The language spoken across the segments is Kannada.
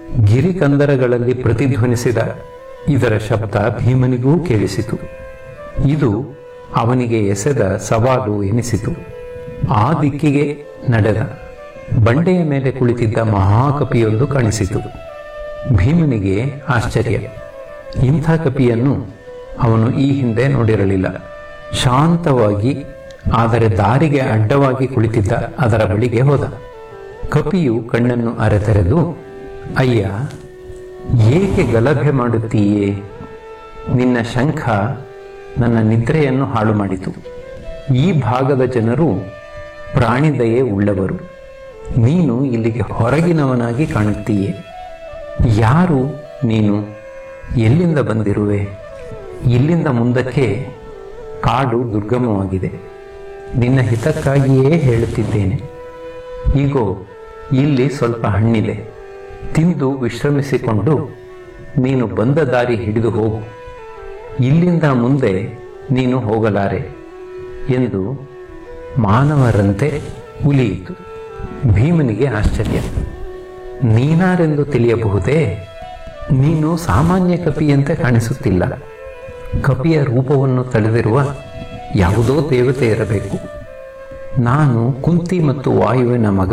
ಗಿರಿಕಂದರಗಳಲ್ಲಿ ಪ್ರತಿಧ್ವನಿಸಿದ ಇದರ ಶಬ್ದ ಭೀಮನಿಗೂ ಕೇಳಿಸಿತು ಇದು ಅವನಿಗೆ ಎಸೆದ ಸವಾಲು ಎನಿಸಿತು ಆ ದಿಕ್ಕಿಗೆ ನಡೆದ ಬಂಡೆಯ ಮೇಲೆ ಕುಳಿತಿದ್ದ ಮಹಾಕಪಿಯೊಂದು ಕಾಣಿಸಿತು ಭೀಮನಿಗೆ ಆಶ್ಚರ್ಯ ಇಂಥ ಕಪಿಯನ್ನು ಅವನು ಈ ಹಿಂದೆ ನೋಡಿರಲಿಲ್ಲ ಶಾಂತವಾಗಿ ಆದರೆ ದಾರಿಗೆ ಅಡ್ಡವಾಗಿ ಕುಳಿತಿದ್ದ ಅದರ ಬಳಿಗೆ ಹೋದ ಕಪಿಯು ಕಣ್ಣನ್ನು ಅರೆತೆರೆದು ಅಯ್ಯ ಏಕೆ ಗಲಭೆ ಮಾಡುತ್ತೀಯೇ ನಿನ್ನ ಶಂಖ ನನ್ನ ನಿದ್ರೆಯನ್ನು ಹಾಳು ಮಾಡಿತು ಈ ಭಾಗದ ಜನರು ಪ್ರಾಣಿದಯೆ ಉಳ್ಳವರು ನೀನು ಇಲ್ಲಿಗೆ ಹೊರಗಿನವನಾಗಿ ಕಾಣುತ್ತೀಯೆ ಯಾರು ನೀನು ಎಲ್ಲಿಂದ ಬಂದಿರುವೆ ಇಲ್ಲಿಂದ ಮುಂದಕ್ಕೆ ಕಾಡು ದುರ್ಗಮವಾಗಿದೆ ನಿನ್ನ ಹಿತಕ್ಕಾಗಿಯೇ ಹೇಳುತ್ತಿದ್ದೇನೆ ಈಗೋ ಇಲ್ಲಿ ಸ್ವಲ್ಪ ಹಣ್ಣಿದೆ ತಿಂದು ವಿಶ್ರಮಿಸಿಕೊಂಡು ನೀನು ಬಂದ ದಾರಿ ಹಿಡಿದು ಹೋಗು ಇಲ್ಲಿಂದ ಮುಂದೆ ನೀನು ಹೋಗಲಾರೆ ಎಂದು ಮಾನವರಂತೆ ಉಲಿಯಿತು ಭೀಮನಿಗೆ ಆಶ್ಚರ್ಯ ನೀನಾರೆಂದು ತಿಳಿಯಬಹುದೇ ನೀನು ಸಾಮಾನ್ಯ ಕಪಿಯಂತೆ ಕಾಣಿಸುತ್ತಿಲ್ಲ ಕಪಿಯ ರೂಪವನ್ನು ತಳೆದಿರುವ ಯಾವುದೋ ದೇವತೆ ಇರಬೇಕು ನಾನು ಕುಂತಿ ಮತ್ತು ವಾಯುವಿನ ಮಗ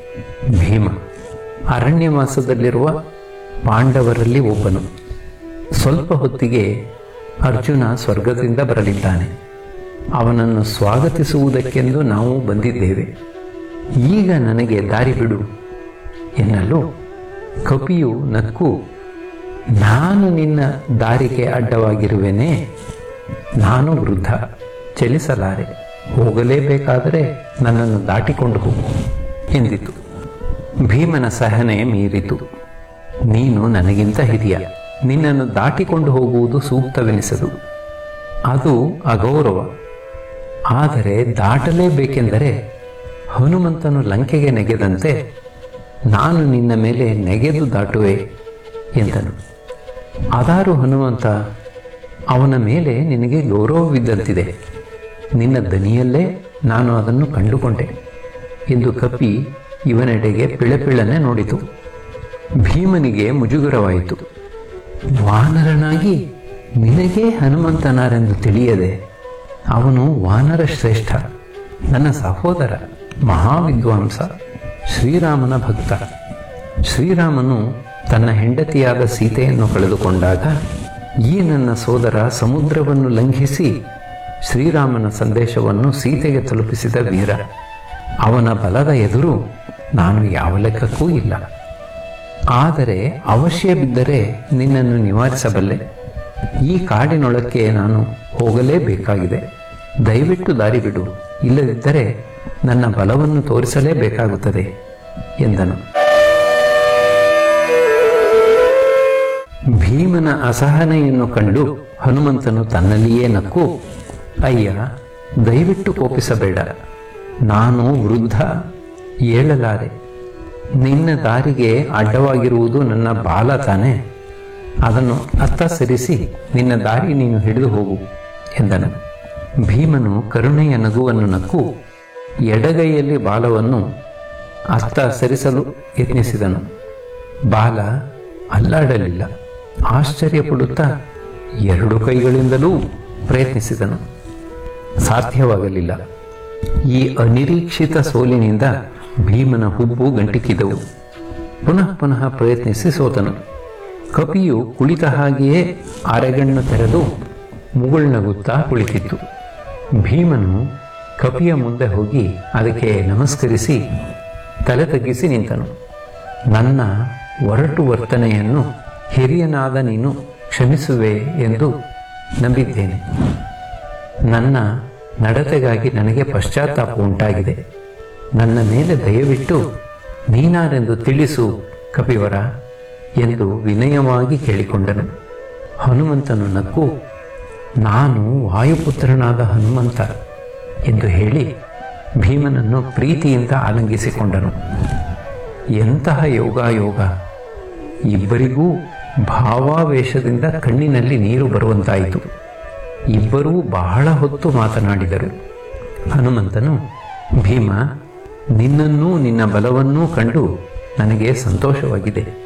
ಭೀಮ ಅರಣ್ಯವಾಸದಲ್ಲಿರುವ ಪಾಂಡವರಲ್ಲಿ ಒಬ್ಬನು ಸ್ವಲ್ಪ ಹೊತ್ತಿಗೆ ಅರ್ಜುನ ಸ್ವರ್ಗದಿಂದ ಬರಲಿದ್ದಾನೆ ಅವನನ್ನು ಸ್ವಾಗತಿಸುವುದಕ್ಕೆಂದು ನಾವು ಬಂದಿದ್ದೇವೆ ಈಗ ನನಗೆ ದಾರಿ ಬಿಡು ಎನ್ನಲು ಕಪಿಯು ನಕ್ಕು ನಾನು ನಿನ್ನ ದಾರಿಗೆ ಅಡ್ಡವಾಗಿರುವೆನೇ ನಾನು ವೃದ್ಧ ಚಲಿಸಲಾರೆ ಹೋಗಲೇಬೇಕಾದರೆ ನನ್ನನ್ನು ದಾಟಿಕೊಂಡು ಹೋಗು ಎಂದಿತು ಭೀಮನ ಸಹನೆ ಮೀರಿತು ನೀನು ನನಗಿಂತ ಹಿರಿಯ ನಿನ್ನನ್ನು ದಾಟಿಕೊಂಡು ಹೋಗುವುದು ಸೂಕ್ತವೆನಿಸದು ಅದು ಅಗೌರವ ಆದರೆ ದಾಟಲೇಬೇಕೆಂದರೆ ಹನುಮಂತನು ಲಂಕೆಗೆ ನೆಗೆದಂತೆ ನಾನು ನಿನ್ನ ಮೇಲೆ ನೆಗೆದು ದಾಟುವೆ ಎಂದನು ಅದಾರು ಹನುಮಂತ ಅವನ ಮೇಲೆ ನಿನಗೆ ಗೌರವವಿದ್ದಂತಿದೆ ನಿನ್ನ ದನಿಯಲ್ಲೇ ನಾನು ಅದನ್ನು ಕಂಡುಕೊಂಡೆ ಎಂದು ಕಪಿ ಇವನೆಡೆಗೆ ಪಿಳಪಿಳನೆ ನೋಡಿತು ಭೀಮನಿಗೆ ಮುಜುಗರವಾಯಿತು ವಾನರನಾಗಿ ನಿನಗೇ ಹನುಮಂತನಾರೆಂದು ತಿಳಿಯದೆ ಅವನು ವಾನರ ಶ್ರೇಷ್ಠ ನನ್ನ ಸಹೋದರ ಮಹಾವಿದ್ವಾಂಸ ಶ್ರೀರಾಮನ ಭಕ್ತ ಶ್ರೀರಾಮನು ತನ್ನ ಹೆಂಡತಿಯಾದ ಸೀತೆಯನ್ನು ಕಳೆದುಕೊಂಡಾಗ ಈ ನನ್ನ ಸೋದರ ಸಮುದ್ರವನ್ನು ಲಂಘಿಸಿ ಶ್ರೀರಾಮನ ಸಂದೇಶವನ್ನು ಸೀತೆಗೆ ತಲುಪಿಸಿದ ವೀರ ಅವನ ಬಲದ ಎದುರು ನಾನು ಯಾವ ಲೆಕ್ಕಕ್ಕೂ ಇಲ್ಲ ಆದರೆ ಅವಶ್ಯ ಬಿದ್ದರೆ ನಿನ್ನನ್ನು ನಿವಾರಿಸಬಲ್ಲೆ ಈ ಕಾಡಿನೊಳಕ್ಕೆ ನಾನು ಹೋಗಲೇಬೇಕಾಗಿದೆ ದಯವಿಟ್ಟು ದಾರಿ ಬಿಡು ಇಲ್ಲದಿದ್ದರೆ ನನ್ನ ಬಲವನ್ನು ತೋರಿಸಲೇಬೇಕಾಗುತ್ತದೆ ಎಂದನು ಭೀಮನ ಅಸಹನೆಯನ್ನು ಕಂಡು ಹನುಮಂತನು ತನ್ನಲ್ಲಿಯೇ ನಕ್ಕು ಅಯ್ಯ ದಯವಿಟ್ಟು ಕೋಪಿಸಬೇಡ ನಾನು ವೃದ್ಧ ಏಳಲಾರೆ ನಿನ್ನ ದಾರಿಗೆ ಅಡ್ಡವಾಗಿರುವುದು ನನ್ನ ಬಾಲ ತಾನೆ ಅದನ್ನು ಅತ್ತ ಸರಿಸಿ ನಿನ್ನ ದಾರಿ ನೀನು ಹಿಡಿದು ಹೋಗು ಎಂದನು ಭೀಮನು ಕರುಣೆಯ ನಗುವನ್ನು ನಕ್ಕು ಎಡಗೈಯಲ್ಲಿ ಬಾಲವನ್ನು ಅತ್ತ ಸರಿಸಲು ಯತ್ನಿಸಿದನು ಬಾಲ ಅಲ್ಲಾಡಲಿಲ್ಲ ಆಶ್ಚರ್ಯಪಡುತ್ತಾ ಎರಡು ಕೈಗಳಿಂದಲೂ ಪ್ರಯತ್ನಿಸಿದನು ಸಾಧ್ಯವಾಗಲಿಲ್ಲ ಈ ಅನಿರೀಕ್ಷಿತ ಸೋಲಿನಿಂದ ಭೀಮನ ಹುಬ್ಬು ಗಂಟಿಕ್ಕಿದವು ಪುನಃ ಪುನಃ ಪ್ರಯತ್ನಿಸಿ ಸೋತನು ಕಪಿಯು ಕುಳಿತ ಹಾಗೆಯೇ ಅರೆಗಣ್ಣು ತೆರೆದು ಮುಗುಳ್ನಗುತ್ತಾ ಕುಳಿತಿತ್ತು ಭೀಮನು ಕಪಿಯ ಮುಂದೆ ಹೋಗಿ ಅದಕ್ಕೆ ನಮಸ್ಕರಿಸಿ ತಲೆ ತಗ್ಗಿಸಿ ನಿಂತನು ನನ್ನ ಒರಟು ವರ್ತನೆಯನ್ನು ಹಿರಿಯನಾದ ನೀನು ಕ್ಷಮಿಸುವೆ ಎಂದು ನಂಬಿದ್ದೇನೆ ನನ್ನ ನಡತೆಗಾಗಿ ನನಗೆ ಪಶ್ಚಾತ್ತಾಪ ಉಂಟಾಗಿದೆ ನನ್ನ ಮೇಲೆ ದಯವಿಟ್ಟು ನೀನಾರೆಂದು ತಿಳಿಸು ಕಪಿವರ ಎಂದು ವಿನಯವಾಗಿ ಕೇಳಿಕೊಂಡನು ಹನುಮಂತನು ನಕ್ಕು ನಾನು ವಾಯುಪುತ್ರನಾದ ಹನುಮಂತ ಎಂದು ಹೇಳಿ ಭೀಮನನ್ನು ಪ್ರೀತಿಯಿಂದ ಆಲಂಗಿಸಿಕೊಂಡನು ಎಂತಹ ಯೋಗಾಯೋಗ ಇಬ್ಬರಿಗೂ ಭಾವಾವೇಶದಿಂದ ಕಣ್ಣಿನಲ್ಲಿ ನೀರು ಬರುವಂತಾಯಿತು ಇಬ್ಬರೂ ಬಹಳ ಹೊತ್ತು ಮಾತನಾಡಿದರು ಹನುಮಂತನು ಭೀಮ ನಿನ್ನನ್ನೂ ನಿನ್ನ ಬಲವನ್ನೂ ಕಂಡು ನನಗೆ ಸಂತೋಷವಾಗಿದೆ